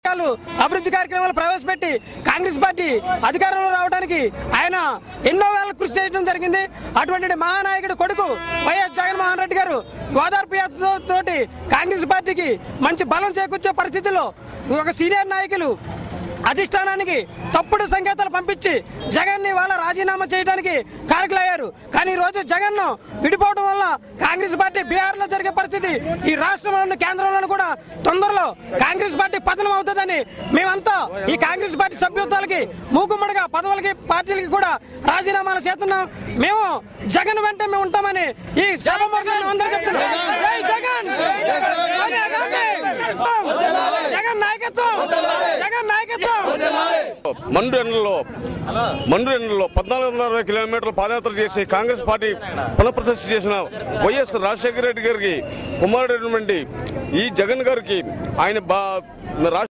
పథకాలు అభివృద్ధి కార్యక్రమాలు ప్రవేశపెట్టి కాంగ్రెస్ పార్టీ అధికారంలో రావడానికి ఆయన ఎన్నో వేల కృషి చేయడం జరిగింది అటువంటి మహానాయకుడు కొడుకు వైఎస్ జగన్మోహన్ రెడ్డి గారు ఓదార్పు యాత్ర తోటి కాంగ్రెస్ పార్టీకి మంచి బలం చేకూర్చే పరిస్థితుల్లో ఒక సీనియర్ నాయకులు అధిష్టానానికి తప్పుడు సంకేతాలు పంపించి జగన్ ని వాళ్ళ రాజీనామా చేయడానికి కారకులయ్యారు కానీ ఈ రోజు జగన్ ను విడిపోవడం వల్ల కాంగ్రెస్ పార్టీ బీహార్ లో జరిగే పరిస్థితి ఈ రాష్ట్రంలోని కేంద్రంలోనూ కూడా తొందరలో కాంగ్రెస్ పార్టీ పతనం అవుతుందని మేమంతా ఈ కాంగ్రెస్ పార్టీ సభ్యత్వాలకి మూకుమ్మడిగా పదవులకి పార్టీలకి కూడా రాజీనామాలు చేస్తున్నాం మేము జగన్ వెంట మేము ఉంటామని ఈ సభ మార్గంలో అందరూ చెప్తున్నాం జై జగన్ సోనియా గాంధీ! జగన్ నాయకత్వం జగన్ నాయకత్వం మండు ఎండల్లో మండు ఎండల్లో పద్నాలుగు వందల అరవై కిలోమీటర్ల పాదయాత్ర చేసి కాంగ్రెస్ పార్టీ పునఃప్రతిష్ఠ చేసిన వైఎస్ రాజశేఖర రెడ్డి గారికి కుమారుడైనటువంటి ఈ జగన్ గారికి ఆయన బా రాష్ట్ర